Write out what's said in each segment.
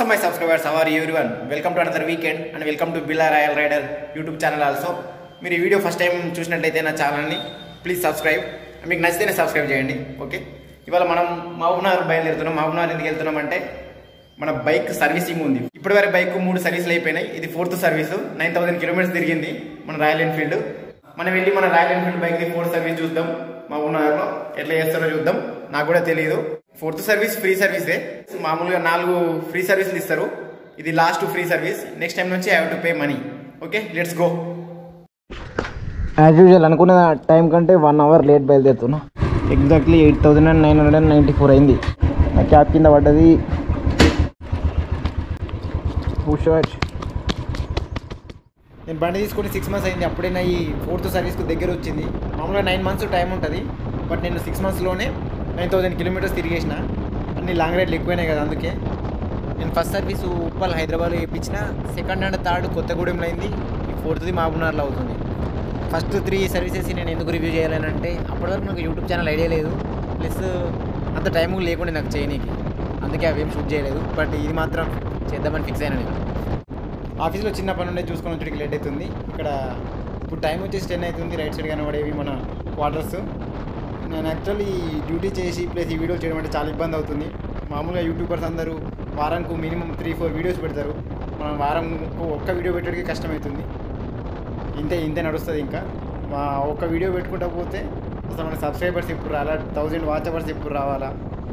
WhatsApp my subscribers our everyone welcome to another weekend and welcome to Billa royal rider YouTube channel also మీరు ఈ video first time చూసినట్లయితే నా ఛానల్ని please subscribe మీకు నచ్చితేనే subscribe చేయండి ఓకే ఇవాళ మనం మహబూబ్నగర్ బయలుదేరుతున్నాం మహబూబ్నగర్ ఎందుకు వెళ్తున్నాం అంటే మన బైక్ సర్వీసింగ్ ఉంది ఇప్పటి వరకు బైక్ మూడు సర్వీసులు అయిపోయినాయి ఇది fourth service nine thousand kilometres తిరిగింది మన రాయల్ ఎన్ఫీల్డ్ మనం వెళ్ళి మన Royal Enfield bike the fourth service చూద్దాం మహబూబ్నగర్లో ఎట్లా చేస్తారో చూద్దాం నాకు కూడా తెలియదు ఫోర్త్ సర్వీస్ ఫ్రీ సర్వీసే మామూలుగా నాలుగు ఫ్రీ సర్వీసులు ఇస్తారు ఇది last free service next time నుంచి I have to pay money okay let's go as usual అనుకున్న టైం కంటే వన్ అవర్ లేట్ బయలుదేరుతున్నా exactly eight thousand and nine hundred and ninety four అయింది నా క్యాబ్ కింద పడ్డది షర్ట్ నేను బండి తీసుకొని సిక్స్ మంత్స్ అయింది అప్పుడే నా ఈ ఫోర్త్ సర్వీస్కు దగ్గర వచ్చింది మామూలుగా నైన్ మంత్స్ టైం ఉంటుంది బట్ నేను సిక్స్ మంత్స్లోనే నైన్ థౌసండ్ కిలోమీటర్స్ తిరిగేసిన అన్ని లాంగ్ రైడ్లు ఎక్కువైనాయి కదా అందుకే నేను ఫస్ట్ సర్వీస్ ఉప్పల్ హైదరాబాద్లో ఇప్పించిన సెకండ్ అండ్ థర్డ్ కొత్తగూడెంలో అయింది ఈ ఫోర్త్ది మహబూబ్నగర్లో అవుతుంది ఫస్ట్ త్రీ సర్వీసెస్ నేను ఎందుకు రివ్యూ చేయాలని అంటే అప్పటివరకు నాకు యూట్యూబ్ ఛానల్ ఐడియా లేదు ప్లస్ అంత టైం కూడా లేకుండా నాకు చేయనీకి అందుకే అవేం షూట్ చేయలేదు బట్ ఇది మాత్రం చేద్దామని ఫిక్స్ అయినా నేను ఆఫీస్లో చిన్న పని ఉండే చూసుకొని వచ్చేటికి లేట్ అవుతుంది ఇక్కడ ఇప్పుడు టైం వచ్చేసి టెన్ అవుతుంది రైట్ సైడ్ కనబడేవి మన క్వార్టర్స్ నేను యాక్చువల్లీ డ్యూటీ చేసి ప్లస్ ఈ వీడియో చేయడం అంటే చాలా ఇబ్బంది అవుతుంది మామూలుగా యూట్యూబర్స్ అందరూ వారానికి మినిమం త్రీ ఫోర్ వీడియోస్ పెడతారు మనం వారం ఒక్క వీడియో పెట్టడానికి కష్టమవుతుంది ఇంతే ఇంతే నడుస్తుంది ఇంకా మా ఒక్క వీడియో పెట్టుకుంటా పోతే అసలు మన సబ్స్క్రైబర్స్ ఎప్పుడు రావాలా థౌజండ్ వాచ్ అవర్స్ ఎప్పుడు రావాలా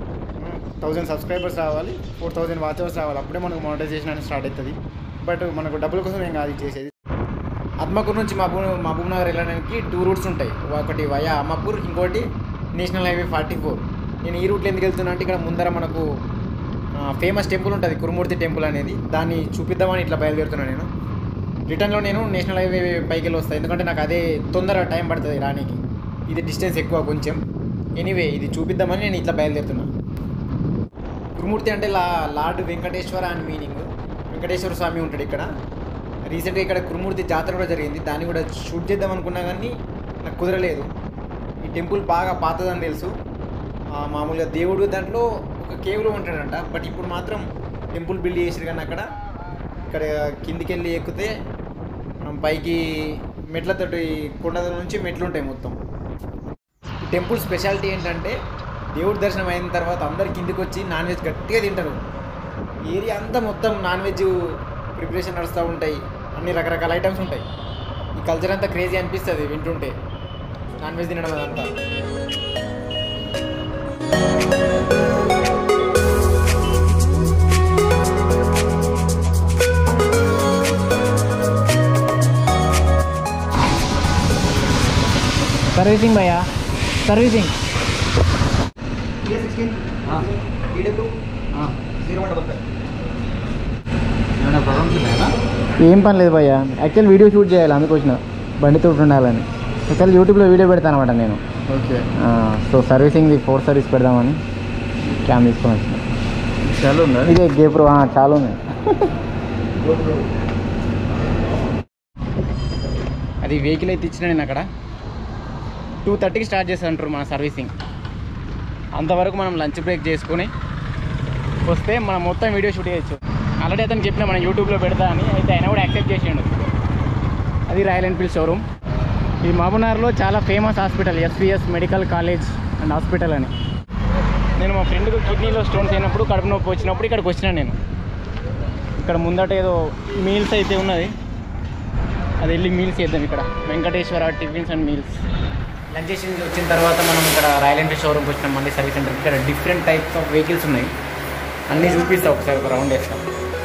థౌజండ్ సబ్స్క్రైబర్స్ రావాలి ఫోర్ థౌజండ్ వాచ్ అవర్స్ రావాలి అప్పుడే మనకు మానిటైజేషన్ అనేది స్టార్ట్ అవుతుంది బట్ మనకు డబ్బుల కోసం ఏం కాదు ఇది చేసేది ఆత్మకూరు నుంచి మహబూబ్ మహబూబ్ నగర్ వెళ్ళడానికి టూ రూట్స్ ఉంటాయి ఒకటి వయా అమ్మపూర్ ఇంకోటి నేషనల్ హైవే ఫార్టీ ఫోర్ నేను ఈ రూట్లో ఎందుకు వెళ్తున్నా అంటే ఇక్కడ ముందర మనకు ఫేమస్ టెంపుల్ ఉంటుంది కురుమూర్తి టెంపుల్ అనేది దాన్ని చూపిద్దామని ఇట్లా బయలుదేరుతున్నాను నేను రిటర్న్లో నేను నేషనల్ హైవే పైకి వెళ్ళి వస్తాను ఎందుకంటే నాకు అదే తొందర టైం పడుతుంది రానికి ఇది డిస్టెన్స్ ఎక్కువ కొంచెం ఎనీవే ఇది చూపిద్దామని నేను ఇట్లా బయలుదేరుతున్నా గురుమూర్తి అంటే లా లార్డ్ వెంకటేశ్వర అని మీనింగ్ వెంకటేశ్వర స్వామి ఉంటాడు ఇక్కడ రీసెంట్గా ఇక్కడ కురుమూర్తి జాతర కూడా జరిగింది దాన్ని కూడా షూట్ చేద్దాం అనుకున్నా కానీ నాకు కుదరలేదు ఈ టెంపుల్ బాగా పాతదని తెలుసు ఆ, మామూలుగా దేవుడు దాంట్లో ఒక కేవ్లో ఉంటాడంట బట్ ఇప్పుడు మాత్రం టెంపుల్ బిల్డ్ చేసారు కానీ అక్కడ ఇక్కడ కిందికి వెళ్ళి ఎక్కితే మనం పైకి మెట్లతోటి కొండ నుంచి మెట్లు ఉంటాయి మొత్తం ఈ టెంపుల్ స్పెషాలిటీ ఏంటంటే దేవుడి దర్శనం అయిన తర్వాత అందరు కిందికి వచ్చి నాన్ వెజ్ గట్టిగా తింటారు ఏరియా అంతా మొత్తం నాన్ వెజ్ ప్రిపరేషన్ నడుస్తూ ఉంటాయి అన్ని రకరకాల ఐటమ్స్ ఉంటాయి ఈ కల్చర్ అంతా క్రేజీ అనిపిస్తుంది వింటుంటే నాన్ వెజ్ తినడం అదంతా సర్వీసింగ్ భయ్యా సర్వీసింగ్ ఏం పని లేదు భయ్యా యాక్చువల్ వీడియో షూట్ చేయాలి అందుకు వచ్చిన బండితో ఉండాలని యాక్చువల్ యూట్యూబ్లో వీడియో పెడతాను అనమాట నేను okay so servicing four service పెడదామని క్యామ్ తీసుకొని వచ్చిన చాలా ఉందా ఇదే గేప్రో చాలా ఉన్నాయి అది వెహికల్ అయితే ఇచ్చిన నేను అక్కడ టూ థర్టీకి స్టార్ట్ చేస్తాంటారు మన సర్వీసింగ్ అంతవరకు మనం లంచ్ బ్రేక్ చేసుకొని వస్తే మనం మొత్తం వీడియో షూట్ చేయొచ్చు ఆల్రెడీ అతను చెప్పిన మనం యూట్యూబ్లో పెడతా అని అయితే ఆయన కూడా యాక్సెప్ట్ చేసిండు అది రాయల్ ఎన్ఫీల్డ్ షోరూమ్ ఈ మహబూబ్నగర్లో చాలా famous hospital SVS medical college and hospital అని నేను మా ఫ్రెండ్కి కిడ్నీలో స్టోన్స్ అయినప్పుడు కడుపు నొప్పి వచ్చినప్పుడు ఇక్కడికి వచ్చినా నేను ఇక్కడ ముందట ఏదో మీల్స్ అయితే ఉన్నది అది వెళ్ళి మీల్స్ చేద్దాం ఇక్కడ Venkateshwara tiffins and meals lunch చేసి వచ్చిన తర్వాత మనం ఇక్కడ రాయల్ ఎన్ఫీల్డ్ షోరూమ్కి వచ్చినాం మళ్ళీ సర్వీస్ సెంటర్ ఇక్కడ డిఫరెంట్ టైప్స్ ఆఫ్ వెహికల్స్ ఉన్నాయి అన్నీ చూపిస్తా ఒకసారి ఒక రౌండ్ వేస్తాం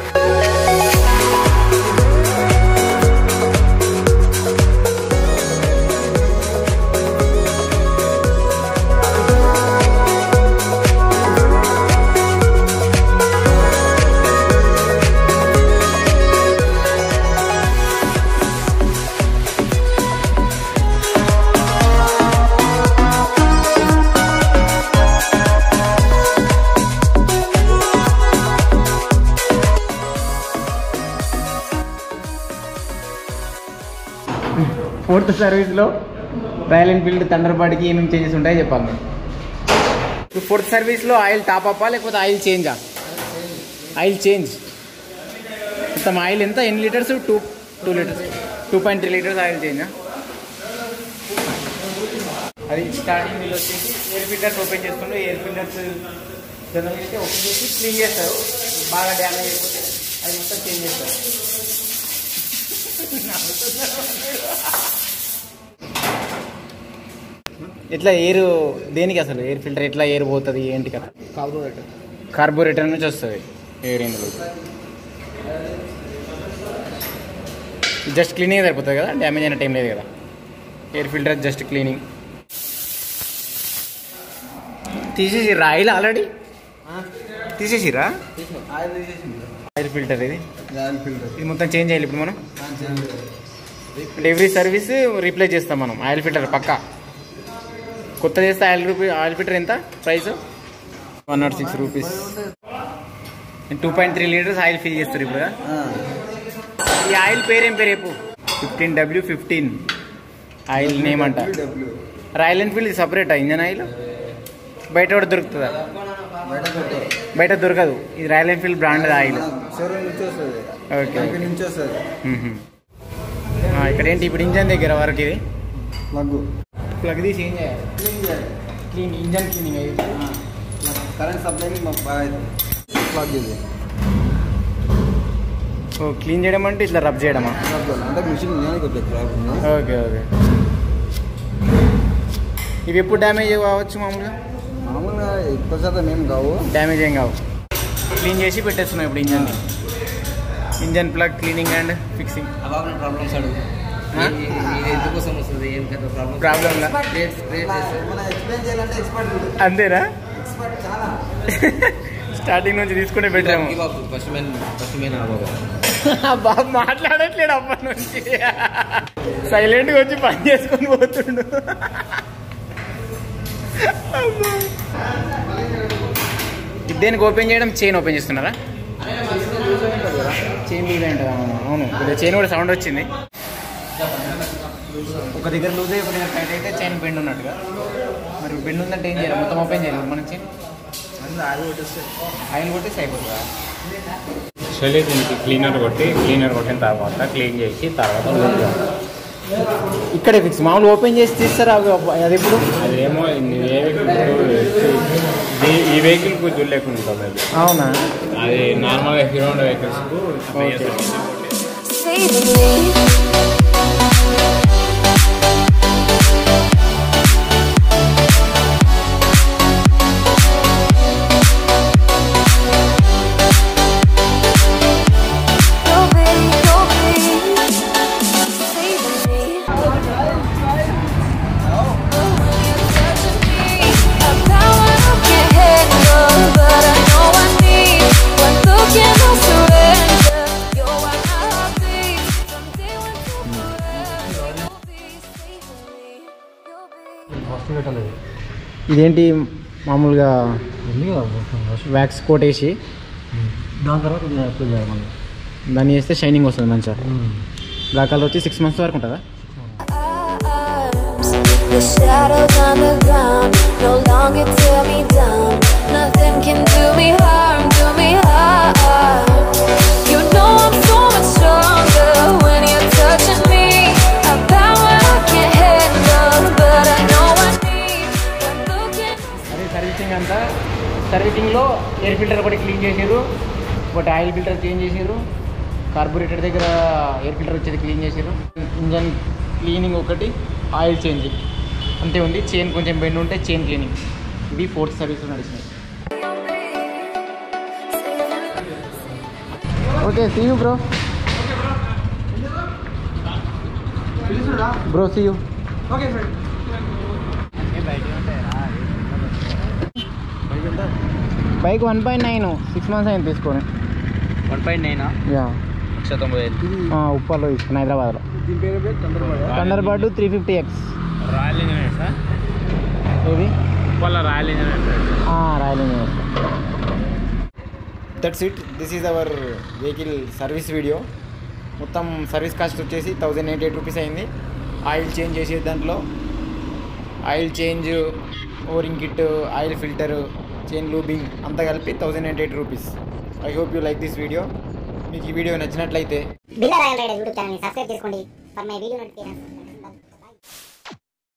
ఫోర్త్ సర్వీస్లో రాయల్ ఎన్ఫీల్డ్ థండర్బర్డ్కి ఏమేమి చేంజెస్ ఉంటాయో చెప్పాలి మీరు ఫోర్త్ సర్వీస్లో ఆయిల్ టాప్ అప్పా లేకపోతే ఆయిల్ చేంజా ఆయిల్ చేంజ్ మొత్తం ఆయిల్ ఎంత ఎన్ని litres two two litres two point three litres oil change అది స్టార్టింగ్ వీళ్ళు వచ్చేసి ఎయిర్ ఫిల్టర్స్ ఓపెన్ చేస్తుండ్రు ఎయిర్ ఫిల్టర్స్ జనరల్ అయితే ఓపెన్ చేసి క్లీన్ చేస్తారు బాగా డ్యామేజ్ అయిపోతే అది మొత్తం చేంజ్ చేస్తారు ఎట్లా ఎయిర్ దేనికి అసలు ఎయిర్ ఫిల్టర్ ఎట్లా ఎయిర్ పోతుంది ఏంటి కదా కార్బోరేటర్ కార్బోరేటర్ నుంచి వస్తుంది ఎయిర్ ఇందులో జస్ట్ క్లీనింగ్ సరిపోతుంది కదా డ్యామేజ్ అయిన టైం లేదు కదా ఎయిర్ ఫిల్టర్ జస్ట్ క్లీనింగ్ తీసేసిర్రా ఆయిల్ ఆల్రెడీ తీసేసిరా ఆయిల్ తీసేసింది ఆయిల్ ఫిల్టర్ ఇది ఆయిల్ ఫిల్టర్ ఇది మొత్తం చేంజ్ చేయాలి ఇప్పుడు మనం ఎవ్రీ సర్వీస్ రీప్లేస్ చేస్తాం మనం ఆయిల్ ఫిల్టర్ పక్కా కొత్త చేస్తే ఆయిల్ రూపీ ఆయిల్ ఫిల్టర్ ఎంత price one nought six rupees two point three litres oil fill చేస్తారు ఇప్పుడు కదా? ఈ ఆయిల్ పేరు ఏం పేరు రేపు fifteen W fifteen oil name అంట W Royal Enfield separate engine oil బయట కూడా దొరుకుతుందా బయట పెట్టారు బయట దొరకదు ఇది Royal Enfield brand oil showroom నుంచి వస్తుంది ఓకే కంపెనీ నుంచి వస్తుంది ఇక్కడ ఏంటి ఇప్పుడు ఇంజన్ దగ్గర వరకు ఇది ప్లగ్ ప్లగ్ తీసి ఏం చేయాలి క్లీన్ చేయాలి క్లీన్ ఇంజన్ క్లీనింగ్ అయ్యి కరెంట్ సప్లై మాకు బాగా అవుతుంది ప్లగ్ ఇది ఓ క్లీన్ చేయడం అంటే ఇట్లా రబ్ చేయడమా ప్లగ్ అంటే మిషన్ నేను కొద్దిగా ఖరాబ్ ఉంది ఓకే ఓకే ఇవి ఎప్పుడు డ్యామేజ్ కావచ్చు మామూలుగా మామూలుగా ఎక్కువ శాతం ఏం కావు డ్యామేజ్ ఏం కావు క్లీన్ చేసి పెట్టేస్తున్నాం ఇప్పుడు engine engine plug cleaning and fixing అలా ప్రాబ్లమ్స్ అడుగు ఆ? ఈ- ఈ- ఎందుకోసం వస్తుంది ఏం కదా ప్రాబ్లమ్ Problem లా? క్రియేట్ క్రియేట్ చేస్తే మనం ఎక్స్ప్లెయిన్ చేయాలంటే ఎక్స్పర్ట్ అంతేనా ఎక్స్పర్ట్ చాలా స్టార్టింగ్ నుంచి తీసుకునే పెట్టాము బాబు ఫస్ట్ మెయిన్ ఫస్ట్ మెయిన్ బాబు బాబు మాట్లాడట్లేడు అప్పటి నుంచి సైలెంట్గా వచ్చి పని చేసుకొని పోతుండు అబ్బా. ఇది దేనికి ఓపెన్ చేయడం చైన్ ఓపెన్ చేస్తున్నారా చైన్ లూజ్ అయింటుంది అవును అవును కొద్దిగా చైన్ కూడా సౌండ్ వచ్చింది ఒక దగ్గర లూజ్ అయ్యి ఒక దగ్గర టైట్ అయితే చైన్ బెండ్ ఉన్నట్టుగా మరి బెండ్ ఉందంటే ఏం చేయాలి మొత్తం ఓపెన్ చేయాలి మన చైన్ ఆయిల్ కొట్టేసి అయిపోతుందా యాక్చువల్లీ దీనికి క్లీనర్ కొట్టి క్లీనర్ కొట్టిన తర్వాత క్లీన్ చేసి తర్వాత లూజ్ చేయాలి. ఇక్కడే ఫిక్స్ మామూలు ఓపెన్ చేసి తీస్తారా అవి- అది ఎప్పుడు అదేమో ఇది ఏ వెహికల్ ఈ- ఈ వెహికల్కు చూడలేకుండా ఉంటుంది అది అవునా అది నార్మల్గా హీరో హోండా వెహికల్స్కు Okay. saving me. Go big, go big, saving me. When you're touching me, a power I can't handle, but I know I need. When looking to surrender, you're where my heart beats. From day one to forever, you'll be saving me. You'll be. ఇదేంటి మామూలుగా wax coat వేసి దాని తర్వాత apply చేయాలి మళ్ళీ దాన్ని వేస్తే shining వస్తుంది మంచిగా బ్లాక్ కలర్ వచ్చి సిక్స్ మంత్స్ వరకు ఉంటుందా arms. The shadows on the ground no longer tear me down. Nothing can do me harm, do me harm. You know I'm so much stronger when you're touching me. A power I can't handle, but I know I need. When looking. అదే servicing అంతా సర్వీసింగ్లో air filter ఒకటి clean చేసారు ఒకటి oil filter change చేసారు carburettor దగ్గర air filter వచ్చేది clean చేసారు ఇంజన్ క్లీనింగ్ ఒకటి ఆయిల్ చేంజ్ అంతే ఉంది చైన్ కొంచెం బెండ్ ఉంటే చైన్ క్లీనింగ్ ఇది ఫోర్త్ సర్వీస్ నడిచినాయి okay see you bro bro see you bike one point nine six months అయింది తీసుకొని వన్ పాయింట్ నైన్ యా లక్ష తొంభై ఐదు ఉప్పల్లో తీసుకుని హైదరాబాద్లో దీని పేరు పేరు తొందరపడ Thunderbird three fifty X Royal engineer sir ఏది వాళ్ళ royal engineer royal that's it this is our vehicle service video మొత్తం సర్వీస్ కాస్ట్ వచ్చేసి థౌజండ్ ఎయిటీ ఎయిట్ రూపీస్ అయింది ఆయిల్ చేంజ్ చేసే దాంట్లో oil change O ring kit oil filter chain lubing అంతా కలిపి thousand eighty eight rupees I hope you like this video మీకు ఈ video నచ్చినట్లయితే బిల్లా రాయల్ రైడర్ యూట్యూబ్ ఛానల్ని సబ్స్క్రైబ్ చేసుకోండి ఫర్ మై వీడియో నోటిఫికేషన్